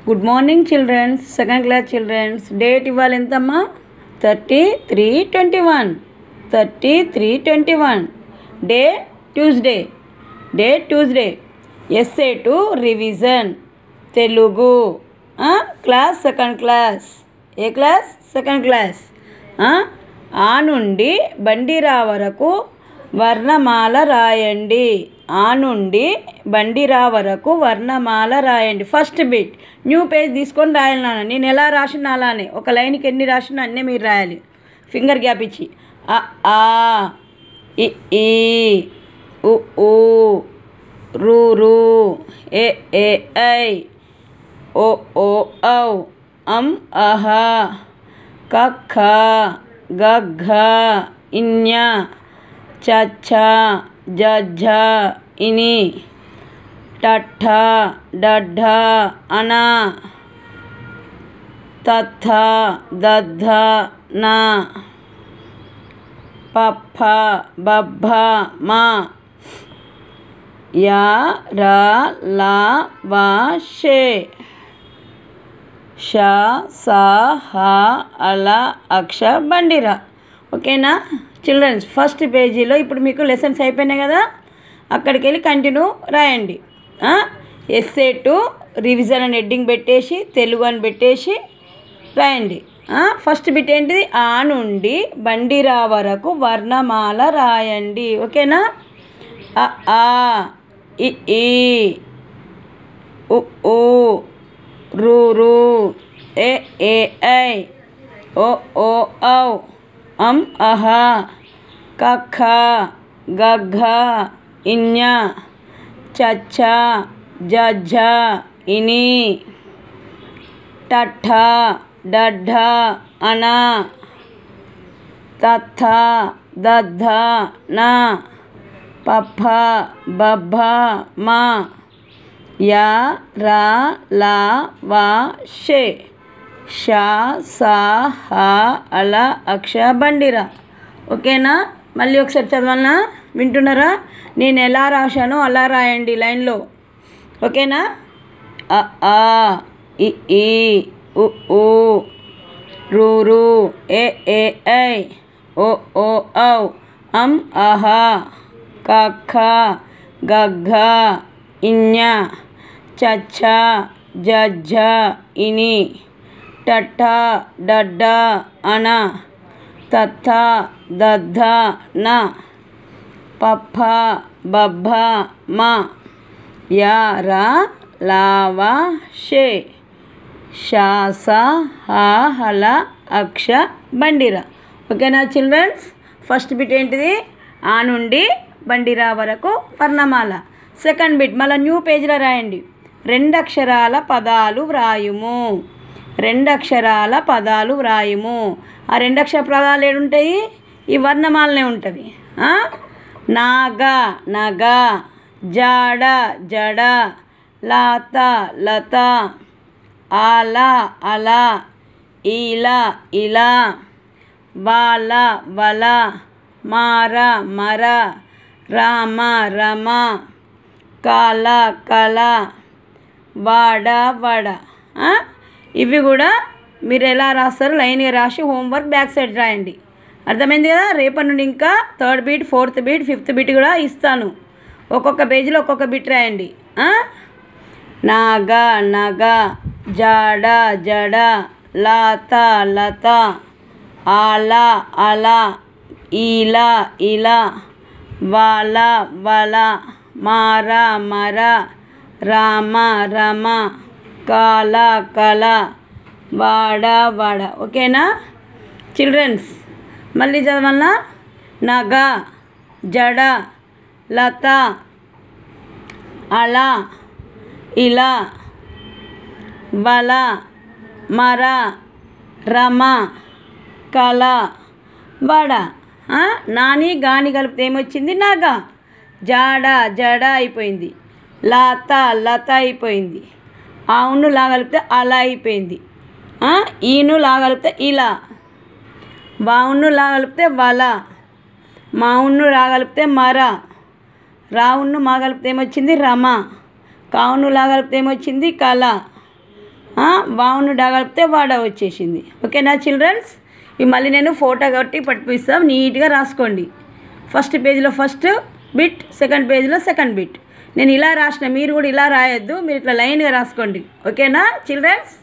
Good morning children second class children date ఇవ్వాలి ఎంతమ్మా thirty three twenty one thirty three twenty one day Tuesday day Tuesday SA two revision Telugu ఆ, class second class ఏ class second class ఆ, ఆ నుండి బండిరా వరకు వర్ణమాల రాయండి ఆ నుండి బండిరా వరకు వర్ణమాల రాయండి ఫస్ట్ బిట్ న్యూ పేజ్ తీసుకొని రాయాలి నాన్న నేను ఎలా రాసిన అలానే ఒక లైన్కి ఎన్ని రాసినా అన్నీ మీరు రాయాలి ఫింగర్ గ్యాప్ ఇచ్చి అ ఆ ఇ ఈ ఉ ఊ రు రు ఏ ఏ ఐ ఓ ఓ ఔ అం అహ క ఖ గ ఘ ఇన్య చ ఛ జ ఝ ఇని టఠ డఢ అన తథ దద్ధ న పఫ బబ్బ మా యా రా లా వా షే ష సా హ అల అక్ష బండిరా ఓకేనా చిల్డ్రన్స్ ఫస్ట్ పేజీలో ఇప్పుడు మీకు లెసన్స్ అయిపోయినాయి కదా అక్కడికి వెళ్ళి కంటిన్యూ రాయండి ఎస్ఏ టు రివిజన్ అని హెడ్డింగ్ పెట్టేసి తెలుగు అని పెట్టేసి రాయండి ఆ, ఫస్ట్ బిట్ ఏంటిది ఆ నుండి బండిరా వరకు వర్ణమాల రాయండి ఓకేనా అ ఆ ఇ ఈ ఉ ఊ రు రు ఏ ఏ ఐ ఓ ఓ ఔ అం అహ క ఖ గ ఘ ఇన్య చ ఛ జ ఝ ఇని టఠ డఢ అన తథ దద్ధ న పఫ బబ్బ మా యా రా లా వా షే షా సా హ అల అక్ష బండిరా ఓకేనా మళ్ళీ ఒకసారి చదవాలనా వింటున్నారా నేను ఎలా రాశానో అలా రాయండి లైన్లో ఓకేనా అ ఆ ఇ ఈ ఉ ఊ రు రు ఏ ఏ ఐ ఓ ఓ ఔ అం అహ క ఖ గ ఘ ఇన్య చ ఛ జ ఝ ఇని టఠ డడ్డ అన తథ దద్ధ న పఫ బబ్బ మా యా రా లావా షే శాస హా హల అక్ష బండిరా ఓకేనా చిల్డ్రన్స్ ఫస్ట్ బిట్ ఏంటిది ఆ నుండి బండిరా వరకు వర్ణమాల సెకండ్ బిట్ మళ్ళీ న్యూ పేజ్లో రాయండి రెండు అక్షరాల పదాలు వ్రాయుము రెండు అక్షరాల పదాలు వ్రాయుము ఆ రెండు అక్షర పదాలు ఏడుంటాయి ఈ వర్ణమాలనే ఉంటుంది ఆ? నాగ నగ జాడ జడ లాత లత ఆల అల ఈల ఇలా వాల వల మార మర రామ రమ కాల కల వాడ వడ ఆ? ఇవి కూడా మీరు ఎలా రాస్తారు లైన్గా రాసి హోంవర్క్ బ్యాక్ సైడ్ రాయండి అర్థమైంది కదా రేపటి నుండి ఇంకా third bit fourth bit fifth bit కూడా ఇస్తాను ఒక్కొక్క పేజీలో ఒక్కొక్క బిట్ రాయండి ఆ? నాగ నగ జాడ జడ లాత లత ఆల అల ఈల ఇలా వాల వల మార మర రామ రమ కాల కల వాడ వడ ఓకేనా చిల్డ్రన్స్ మళ్ళీ చదవాలనా నగ జడ లత అలా ఇలా వల మర రమ కల వడ ఆ? నాని గాని కలిపితే ఏమొచ్చింది నగ జాడ జడ అయిపోయింది లత లత అయిపోయింది అవును లా కలిపితే అలా అయిపోయింది ఆ? ఈను లా కలిపితే ఇలా వావును లా కలిపితే వల మావును రా కలిపితే మర రావును మా కలిపితే ఏమొచ్చింది రమ కావును లా కలిపితే ఏమొచ్చింది కళ వావును డా కలిపితే వాడ వచ్చేసింది ఓకేనా చిల్డ్రన్స్ ఇవి మళ్ళీ నేను ఫోటో కొట్టి పట్టిస్తాం నీట్గా రాసుకోండి ఫస్ట్ పేజీలో ఫస్ట్ బిట్ సెకండ్ పేజీలో సెకండ్ బిట్ నేను ఇలా రాసిన మీరు కూడా ఇలా రాయొద్దు మీరు ఇట్లా లైన్గా రాసుకోండి ఓకేనా చిల్డ్రన్స్